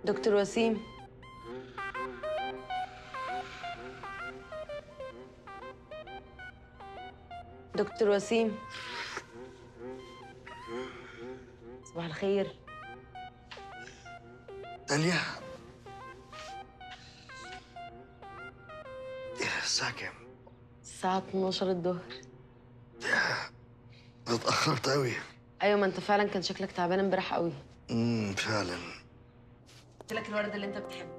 دكتور وسيم دكتور وسيم صباح الخير داليا إيه الساعة كام؟ الساعة 12 الظهر اتأخرت أوي ايوه ما انت فعلا كان شكلك تعبان امبارح قوي امم فعلا قلت لك الورد اللي انت بتحبه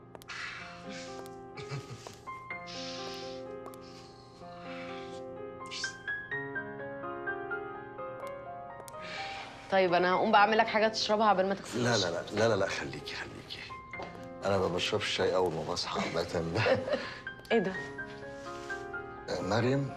طيب انا هقوم بعمل لك حاجه تشربها قبل ما تغسل لا وشك. لا لا لا لا لا خليكي خليكي أنا ما بشربش شاي أول ما بصحى عامة ايه ده آه، مريم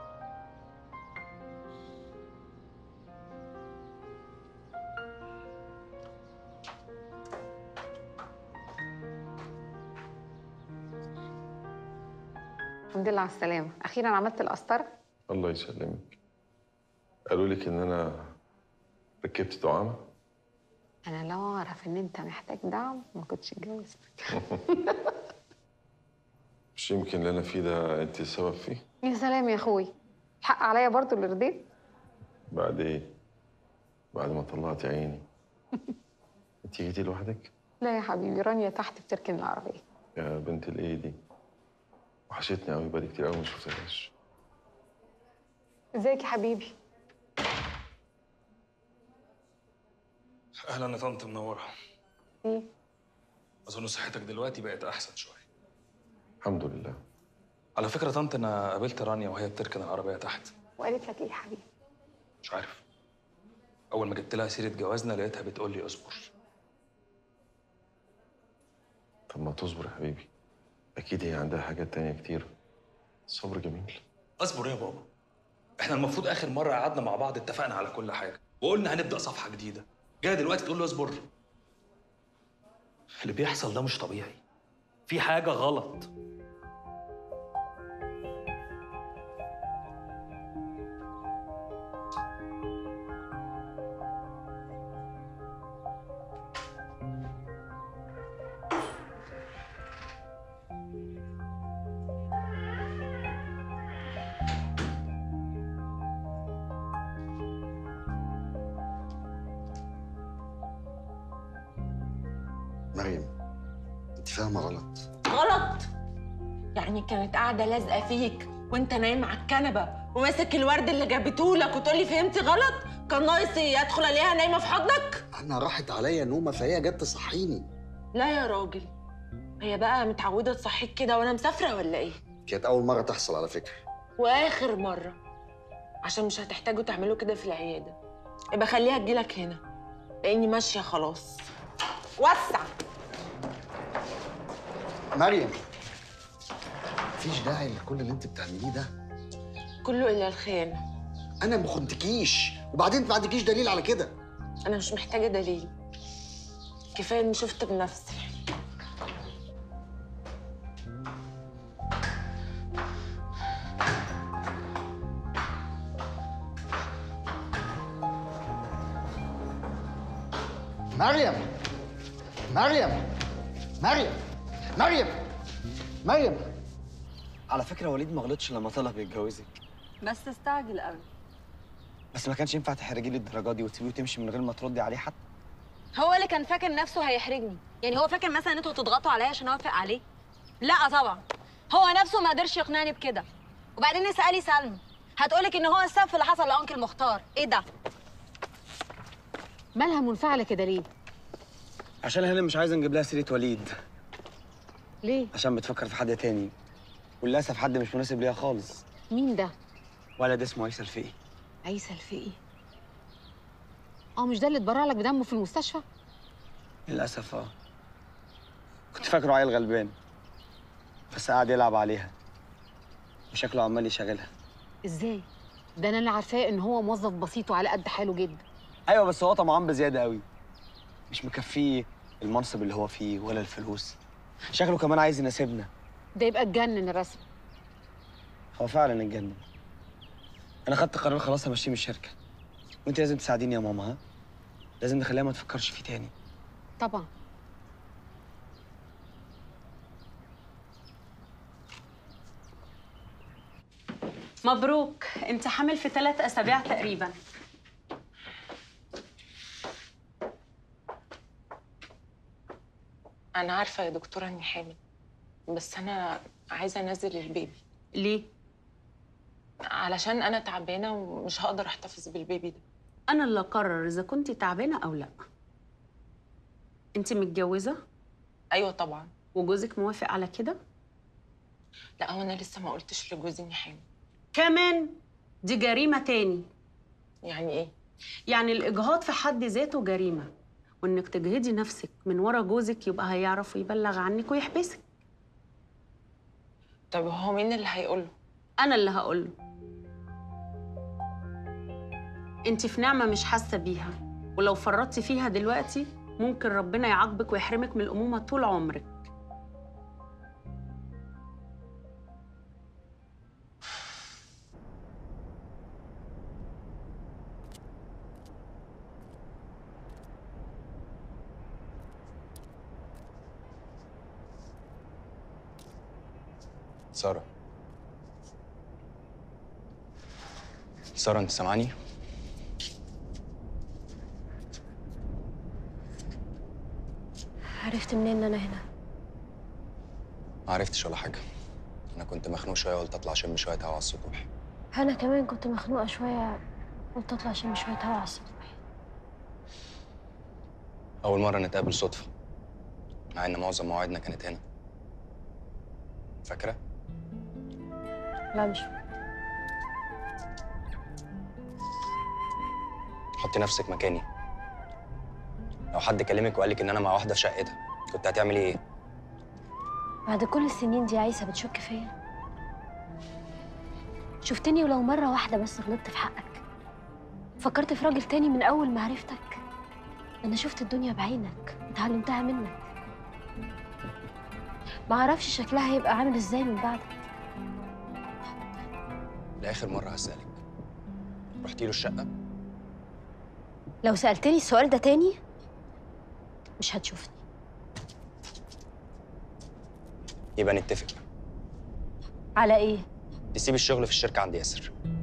الحمد لله على السلامة أخيرا عملت القسطرة الله يسلمك قالوا لك ان انا ركبت دعامه أنا لو أعرف إن أنت محتاج دعم ما كنتش اتجوزتك مش يمكن اللي انا فيه ده انت السبب فيه يا سلام يا أخوي الحق عليا برضو اللي رضيت بعد ايه بعد ما طلعت عيني انت جيتي لوحدك لا يا حبيبي رانيا تحت بتركن العربية يا بنت الايه دي وحشتني قوي بقالي كتير قوي ما شفتهاش ازيك يا حبيبي اهلا يا طنط منوره ايه اظن صحتك دلوقتي بقت احسن شويه الحمد لله على فكره طنط انا قابلت رانيا وهي بتركن العربيه تحت وقالت لك ايه يا حبيبي مش عارف اول ما جبت لها سيره جوازنا لقيتها بتقول لي اصبر طب ما تصبر يا حبيبي اكيد هي عندها حاجات تانية كتير الصبر جميل اصبر يا بابا احنا المفروض اخر مره قعدنا مع بعض اتفقنا على كل حاجه وقلنا هنبدا صفحه جديده جاي دلوقتي تقول له اصبر اللي بيحصل ده مش طبيعي في حاجه غلط مريم أنت فاهمة غلط غلط يعني كانت قاعده لازقه فيك وانت نايم على الكنبه وماسك الورد اللي جابته لك وتقولي فهمتي غلط كان ناقص إيه؟ ادخل الاقيها نايمه في حضنك أنا راحت عليا نومة فهي جت تصحيني لا يا راجل هي بقى متعوده تصحيك كده وانا مسافره ولا ايه كانت أول مرة تحصل على فكرة واخر مره عشان مش هتحتاجوا تعملوا كده في العياده يبقى خليها تجيلك هنا لاني ماشيه خلاص وسع مريم مفيش داعي لكل اللي أنت بتعمليه ده كله الا الخيانه أنا ما خنتكيش وبعدين أنت ما عندكيش دليل على كده انا مش محتاجه دليل كفايه اني شفت بنفسي مريم مريم مريم مريم مريم على فكرة وليد ما غلطش لما طلب يتجوزك بس استعجل قوي بس ما كانش ينفع تحرجيه للدرجة دي وتسيبيه وتمشي من غير ما تردي عليه حتى هو اللي كان فاكر نفسه هيحرجني يعني هو فاكر مثلا ان انتوا تضغطوا عليا عشان اوافق عليه لا طبعا هو نفسه ما قدرش يقنعني بكده وبعدين اسالي سلمى هتقولك ان هو السبب في اللي حصل لانكل مختار ايه ده مالها منفعلة كده ليه؟ عشان هنا مش عايزة نجيب لها سيرة وليد ليه؟ عشان بتفكر في حد تاني وللأسف حد مش مناسب ليها خالص مين ده؟ ولد اسمه عيسى الفقي عيسى الفقي اه مش ده اللي اتبرع لك بدمه في المستشفى؟ للأسف اه كنت فاكره عيل غلبان بس قاعد يلعب عليها وشكله عمال يشغلها ازاي؟ ده انا اللي عارفاه ان هو موظف بسيط وعلى قد حاله جدا ايوه بس هو طمعان بزياده قوي مش مكفيه المنصب اللي هو فيه ولا الفلوس شكله كمان عايز يناسبنا ده يبقى اتجنن الرسم هو فعلا اتجنن انا خدت قرار خلاص همشيه من الشركه وانت لازم تساعديني يا ماما ها لازم نخليها ما تفكرش فيه تاني طبعا مبروك انت حامل في ثلاث اسابيع تقريبا انا عارفه يا دكتوره اني حامل بس انا عايزه انزل البيبي ليه علشان انا تعبانه ومش هقدر احتفظ بالبيبي ده انا اللي اقرر اذا كنت تعبانه او لا انت متجوزه ايوه طبعا وجوزك موافق على كده لا هو انا لسه ما قلتش لجوزي اني حامل كمان دي جريمه تاني يعني ايه يعني الاجهاض في حد ذاته جريمه وانك تجهدي نفسك من ورا جوزك يبقى هيعرف يبلغ عنك ويحبسك طب هو مين اللي هيقول له انا اللي هقول له انت في نعمه مش حاسه بيها ولو فرطتي فيها دلوقتي ممكن ربنا يعاقبك ويحرمك من الامومه طول عمرك سارة سارة انت سامعاني؟ عرفت منين ان انا هنا ما عرفتش ولا حاجة أنا كنت مخنوق شوية وقلت أطلع أشم شوية هوا على السطوح انا كمان كنت مخنوقه شويه قلت اطلع اشم شويه هوا على السطح أول مرة نتقابل صدفة مع إن معظم مواعيدنا كانت هنا فاكرة؟ لا مش حطي نفسك مكاني لو حد كلمك وقال لك إن أنا مع واحدة في شقتها كنت هتعملي إيه؟ بعد كل السنين دي عايزه بتشك فيا شفتني ولو مره واحده بس غلطت في حقك فكرت في راجل تاني من اول ما عرفتك انا شفت الدنيا بعينك اتعلمتها منك ما اعرفش شكلها هيبقى عامل ازاي من بعدك لآخر مرة هسألك رحتي له الشقة؟ لو سالتني السؤال ده تاني مش هتشوفني يبقى نتفق على ايه تسيب الشغل في الشركة عند ياسر